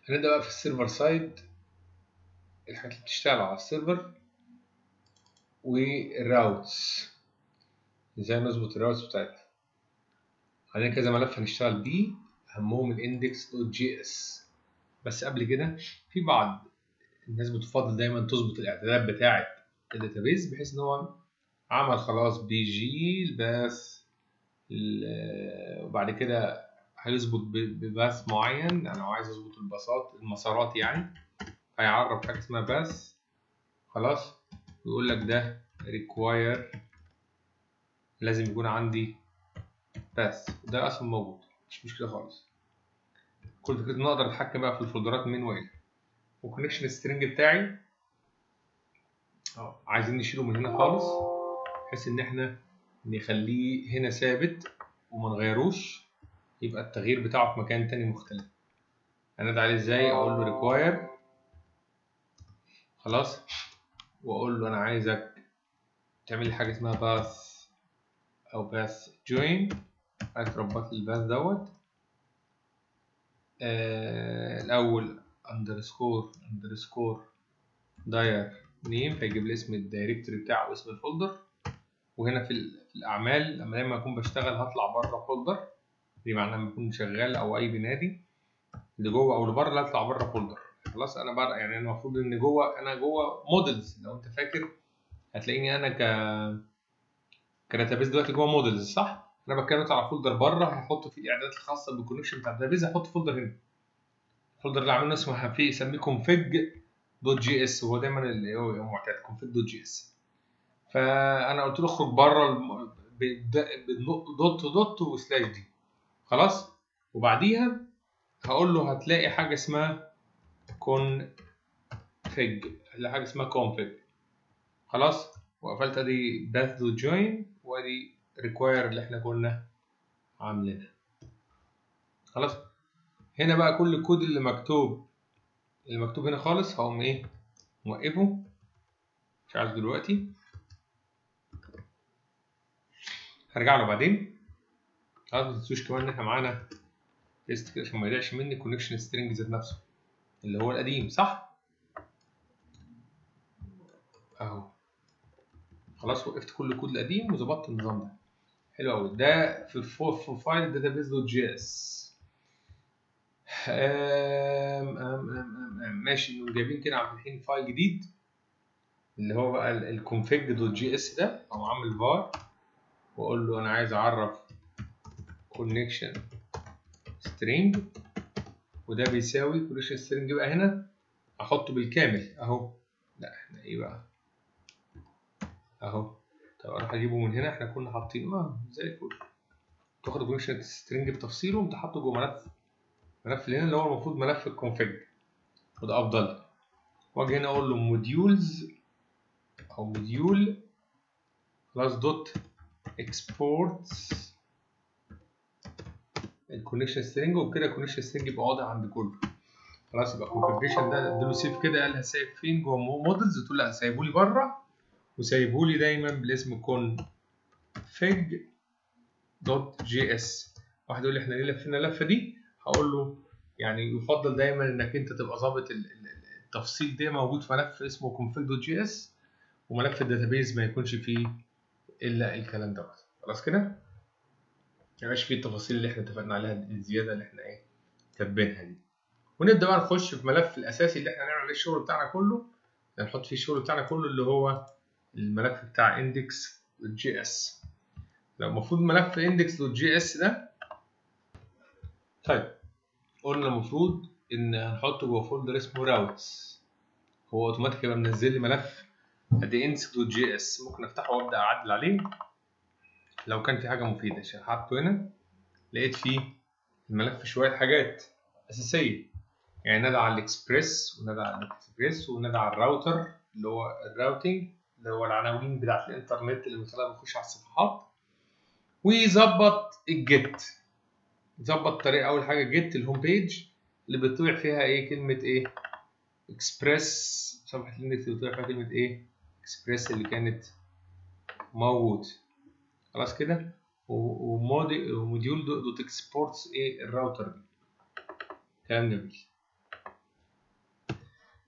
هنبدأ بقى في السيرفر سايد الحاجات اللي بتشتغل على السيرفر والراوتس ازاي نظبط الراوتس بتاعتنا عندنا كذا ملف هنشتغل بيه اهمهم الاندكس دوت جي اس بس قبل كده في بعض الناس بتفضل دايما تظبط الاعدادات بتاعه الداتابيز بحيث ان هو عمل خلاص بي جي الباث وبعد كده هيظبط بباث معين انا عايز اظبط الباصات المسارات يعني هيعرف حاجه اسمها باث خلاص ويقول لك ده require لازم يكون عندي باث ده اصلا موجود مش مشكله خالص كل فكرة ان اقدر اتحكم بقى في الفولدرات من والى والكونكشن سترينج بتاعي اه عايزين نشيله من هنا خالص بحيث ان احنا نخليه هنا ثابت وما نغيروش يبقى التغيير بتاعه في مكان تاني مختلف هنادي عليه ازاي اقول له require خلاص واقول له انا عايزك تعمل لي حاجه اسمها باث او باث جوين عايز تربط لي الباث دوت آه الاول اندرسكور اندرسكور داير نيم فيجيب لي اسم الدايركتوري بتاعه واسم الفولدر وهنا في, في الاعمال لما لما اكون بشتغل هطلع بره فولدر دي معناها لما اكون شغال او اي بنادي لجوه او لبره لا اطلع بره فولدر خلاص انا بقى يعني المفروض ان جوه انا جوه مودلز لو انت فاكر هتلاقيني انا ك كداتابيز دلوقتي جوه مودلز صح؟ انا بتكلم على فولدر بره هحط فيه الاعدادات الخاصه بالكونكشن بتاع الداتابيز هحط فولدر هنا الفولدر اللي عاملينه اسمه فيه يسميه config دوت جي اس وهو دايما اللي هو معتاد config دوت جي اس فانا قلت له اخرج بره دوت دوت وسلاش دي خلاص وبعديها هقول له هتلاقي حاجه اسمها config هتلاقي حاجه اسمها config خلاص وقفلت ادي باث دوت جوين وادي require اللي احنا كنا عاملينها خلاص هنا بقى كل الكود اللي مكتوب اللي مكتوب هنا خالص هقوم ايه موقفه مش عايز دلوقتي هرجع له بعدين خلاص ما تنسوش كمان ان احنا معانا تيست كده عشان ما يضيعش مني الكونكشن سترينج ذات نفسه اللي هو القديم صح اهو خلاص وقفت كل الكود القديم وظبطت النظام ده حلو قوي ده في في فايل داتابيز دوت جي اس ماشي انه جايبين كده عاملين فايل جديد اللي هو بقى الكونفيج دوت جي اس ده اقوم عامل فار واقول له انا عايز اعرف كونكشن سترينج وده بيساوي كونكشن سترينج بقى هنا احطه بالكامل اهو لا احنا ايه بقى اهو طب اروح اجيبه من هنا احنا كنا حاطينه اه زي الفل تاخد الكونكشن سترينج بتفصيله وانت حاطه جوه ملف ملف هنا اللي هو المفروض ملف الكونفيج وده افضل واجي هنا اقول له موديولز او موديول خلاص دوت اكسبورتس الكونكشن سترينج وبكده الكونكشن سترينج يبقى واضح عند كله خلاص يبقى الكونفيجريشن ده اديله سيف كده قال هسيب فين جوه مودلز قلت له لا سايبه لي بره وسايبه لي دايما بالاسم config دوت جي اس واحد يقول لي احنا ليه لفينا اللفه دي هقول له يعني يفضل دايما انك انت تبقى ظابط التفصيل ده موجود في ملف اسمه config دوت جي اس وملف الداتابيز ما يكونش فيه الا الكلام دوت خلاص كده ما يبقاش فيه التفاصيل اللي احنا اتفقنا عليها الزياده اللي احنا ايه كاتبينها دي ونبدا بقى نخش في الملف الاساسي اللي احنا هنعمل عليه الشغل بتاعنا كله هنحط فيه الشغل بتاعنا كله اللي هو الملف بتاع index جي اس لو المفروض ملف index.js ده طيب قلنا المفروض ان هنحطه جوه فولدر اسمه routes هو اوتوماتيك يبقى منزل لي ملف ادي index.js ممكن افتحه وابدا اعدل عليه لو كان في حاجه مفيده عشان حاطه هنا لقيت فيه الملف شويه حاجات اساسيه يعني نادى على الاكسبريس ونادى على الاكسبريس ونادى على الراوتر اللي هو الراوتنج اللي هو العناوين بتاعت الانترنت اللي من خلالها بخش على الصفحات ويظبط الجيت يظبط طريقه اول حاجه جيت الهوم بيج اللي بتطبع فيها ايه كلمه ايه اكسبريس صفحه الاندكس اللي بتطبع فيها كلمه ايه اكسبريس اللي كانت موجود خلاص كده وموديول دوت اكسبورتس ايه الراوتر دي كلام جميل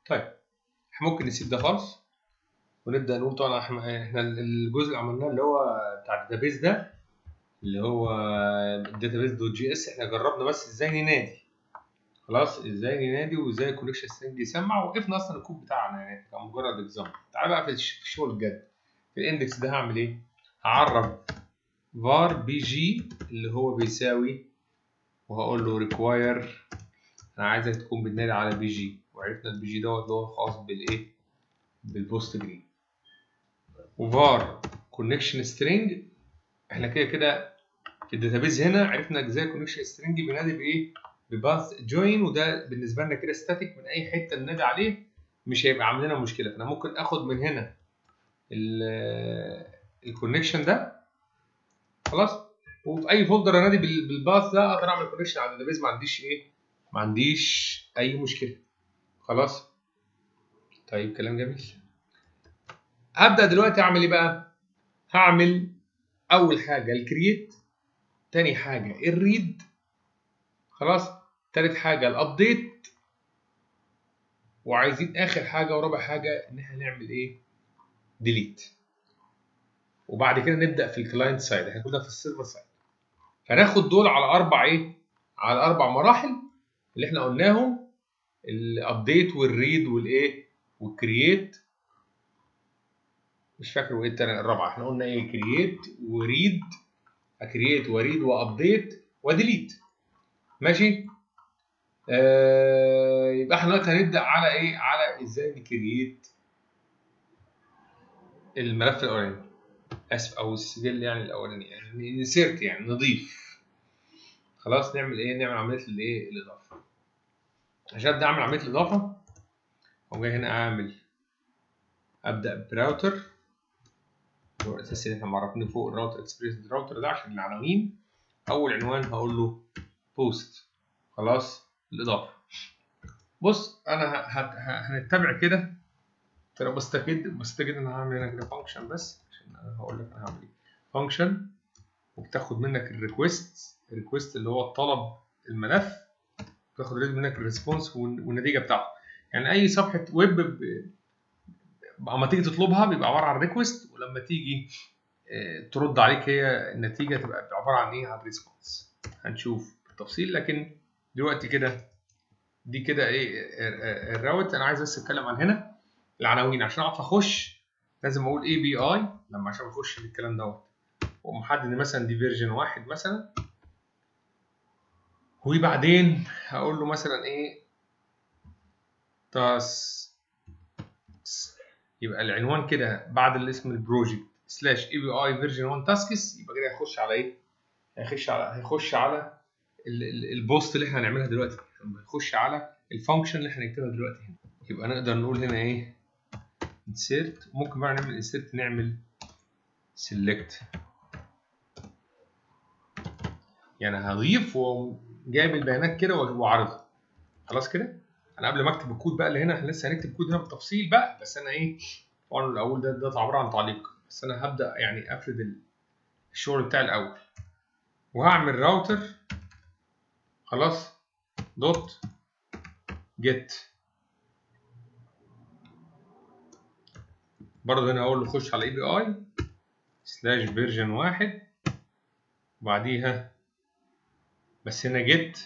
طيب احنا ممكن نسيب ده خالص ونبدا نقول طبعا احنا احنا الجزء اللي عملناه اللي هو بتاع الداتابيز ده اللي هو الداتابيز دوت جي اس احنا جربنا بس ازاي ننادي خلاص ازاي ننادي وازاي الكونكشن سترينج يسمع وقفنا اصلا الكود بتاعنا يعني كان مجرد اكزامبل تعال بقى في الشغل الجد في الاندكس ده هعمل ايه؟ هعرف var بي جي اللي هو بيساوي وهقول له require انا عايزك تكون بتنادي على بي جي وعرفنا البي جي دوت اللي هو خاص بالايه؟ بالبوست جرين وفار كونكشن سترينج احنا كده كده في الداتابيز هنا عرفنا ازاي كونكشن سترينج بينادي بايه؟ بباث جوين وده بالنسبه لنا كده ستاتيك من اي حته ننادي عليه مش هيبقى عامل لنا مشكله فانا ممكن اخد من هنا الكونكشن ده خلاص وفي اي فولدر انادي بالباث ده اقدر اعمل كونكشن على الداتابيز ما عنديش ايه ما عنديش اي مشكله خلاص طيب كلام جميل هبدا دلوقتي اعمل ايه بقى هعمل اول حاجه الكرييت تاني حاجه الريد خلاص تالت حاجه الابديت وعايزين اخر حاجه ورابع حاجه ان احنا نعمل ايه ديليت وبعد كده نبدا في الكلاينت سايد احنا كنا في السيرفر سايد فناخد دول على اربع ايه على اربع مراحل اللي احنا قلناهم الابديت والريد والايه والكرييت مش فاكر وايه التاني الرابعه احنا قلنا ايه كرييت وريد كرييت وريد وابديت وديليت ماشي آه يبقى احنا دلوقتي هنبدا على ايه على ازاي نكرييت الملف الاولاني اسف او السجل يعني الاولاني يعني نسيرت يعني نضيف خلاص نعمل ايه نعمل عمليه الايه الاضافه عشان ابدا اعمل عمليه الاضافه اقوم جاي هنا اعمل ابدا براوتر هو الاساس اللي احنا معرفينه فوق الراوتر اكسبريس راوتر ده عشان العناوين اول عنوان هقول له بوست خلاص الاضافه بص انا هنتبع كده ترى بستجد بستجد انا هعمل هنا كده فانكشن بس عشان انا هقول لك انا هعمل ايه فانكشن وبتاخد منك الريكوست الريكوست اللي هو طلب الملف بتاخد منك الريسبونس والنتيجه بتاعته يعني اي صفحه ويب اما تيجي تطلبها بيبقى عباره عن ريكوست ولما تيجي ترد عليك هي النتيجه تبقى عباره عن ايه عن ريسبونس هنشوف بالتفصيل لكن دلوقتي كده دي كده ايه الراوت انا عايز بس اتكلم عن هنا العناوين عشان اعرف اخش لازم اقول اي بي اي لما عشان اخش في الكلام دوت ومحدد مثلا دي فيرجن واحد مثلا وبعدين هقول له مثلا ايه تاس يبقى العنوان كده بعد الاسم البروجكت سلاش اي بي اي فيرجن 1 تاسكس يبقى كده هيخش على ايه؟ هيخش على هيخش على البوست اللي احنا هنعملها دلوقتي هيخش على الفانكشن اللي احنا هنكتبها دلوقتي هنا يبقى نقدر نقول هنا ايه insert ممكن بقى نعمل insert نعمل select يعني هضيف وجايب البيانات كده واعرضها خلاص كده انا قبل ما اكتب الكود بقى اللي هنا احنا لسه هنكتب كود هنا بالتفصيل بقى بس انا ايه طبعا الاول ده ده عباره عن تعليق بس انا هبدا يعني افرد الشغل بتاعي الاول وهعمل راوتر خلاص دوت جيت برضه هنا هقول له خش على اي بي اي سلاش فيرجن واحد وبعديها بس هنا جيت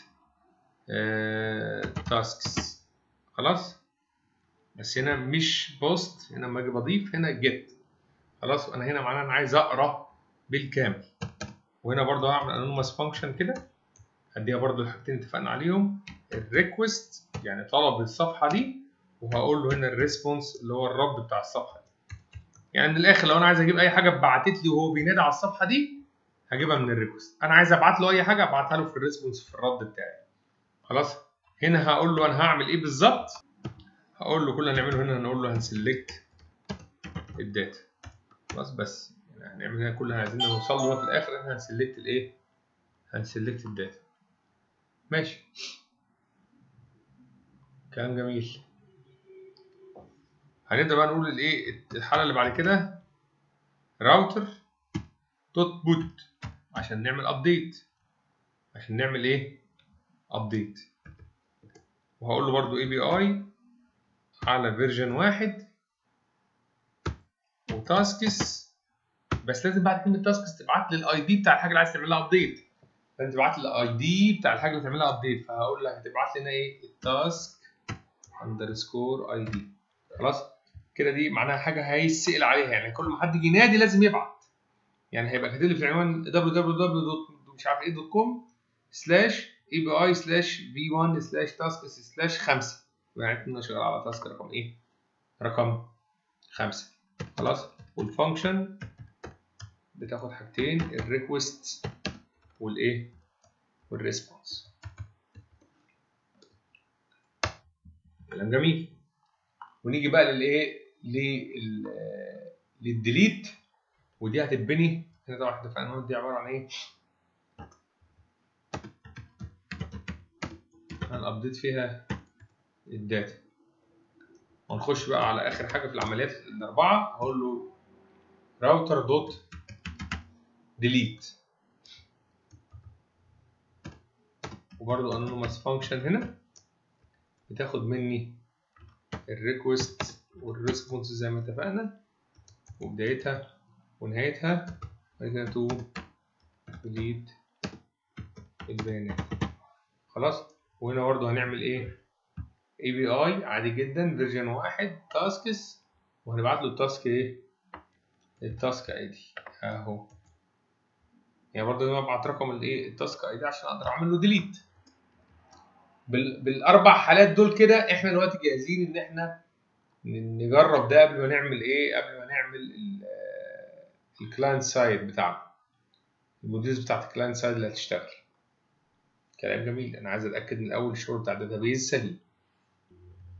تاسكس خلاص بس هنا مش بوست هنا لما اجي بضيف هنا جيت خلاص انا هنا معناها انا عايز اقرا بالكامل وهنا برضه هعمل انونيمس فانكشن كده هديها برضه الحاجتين اتفقنا عليهم الريكوست يعني طلب الصفحه دي وهقول له هنا الريسبونس اللي هو الرد بتاع الصفحه دي يعني من الاخر لو انا عايز اجيب اي حاجه اتبعتت لي وهو بينادي على الصفحه دي هجيبها من الريكوست انا عايز ابعت له اي حاجه ابعتها له في الريسبونس في الرد بتاعي خلاص هنا هقول له انا هعمل ايه بالظبط هقول له كل اللي هنعمله هنا هنقول له هنسلكت الداتا خلاص بس يعني هنعمل هنا كل اللي عايزين نوصل له في الاخر احنا هنسلكت الايه هنسلكت الداتا ماشي كلام جميل هنبدا بقى نقول الايه الحاله اللي بعد كده راوتر دوت بوت عشان نعمل ابديت عشان نعمل ايه ابديت وهقول له برده اي بي اي على فيرجن واحد وتاسكس بس لازم بعد كلمه تاسكس تبعت لي الاي دي بتاع الحاجه اللي عايز تعملها ابديت لازم تبعت لي الاي دي بتاع الحاجه اللي تعملها ابديت فهقول لك هتبعت لي هنا ايه التاسك اندرسكور اي دي خلاص كده دي معناها حاجه هيسال عليها يعني كل ما حد يجي ينادي لازم يبعت يعني هيبقى كاتب لي في العنوان www مش عارف ايه دوت كوم سلاش اي بي اي سلاش في 1 سلاش تاسكس سلاش 5 يعني كنا شغال على تاسك رقم ايه؟ رقم 5 خلاص والفانكشن بتاخد حاجتين الريكوست والايه؟ والريسبونس كلام جميل ونيجي بقى للايه؟ لل للديليت ودي هتتبني هنا طبعا احنا اتفقنا دي عباره عن ايه؟ هنابديت فيها الداتا ونخش بقى على اخر حاجه في العمليات الاربعه هقول له راوتر دوت ديليت وبرضه انونيمس فانكشن هنا بتاخد مني الريكوست والريسبونس زي ما اتفقنا وبدايتها ونهايتها بعد كده تو ديليت البيانات خلاص وهنا برضه هنعمل ايه اي بي اي عادي جدا فيرجن واحد تاسكس وهنبعت له التاسك ايه التاسك اي دي اهو يعني برضه انا ببعت رقم الايه التاسك اي دي عشان اقدر اعمل له ديليت بال... بالاربع حالات دول كده احنا دلوقتي جاهزين ان احنا نجرب ده قبل ما نعمل ايه قبل ما نعمل الكلاينت سايد بتاعنا الموديلز بتاعت الكلاينت سايد اللي هتشتغل كلام جميل انا عايز اتاكد من الاول الشغل بتاع الداتابيز سليم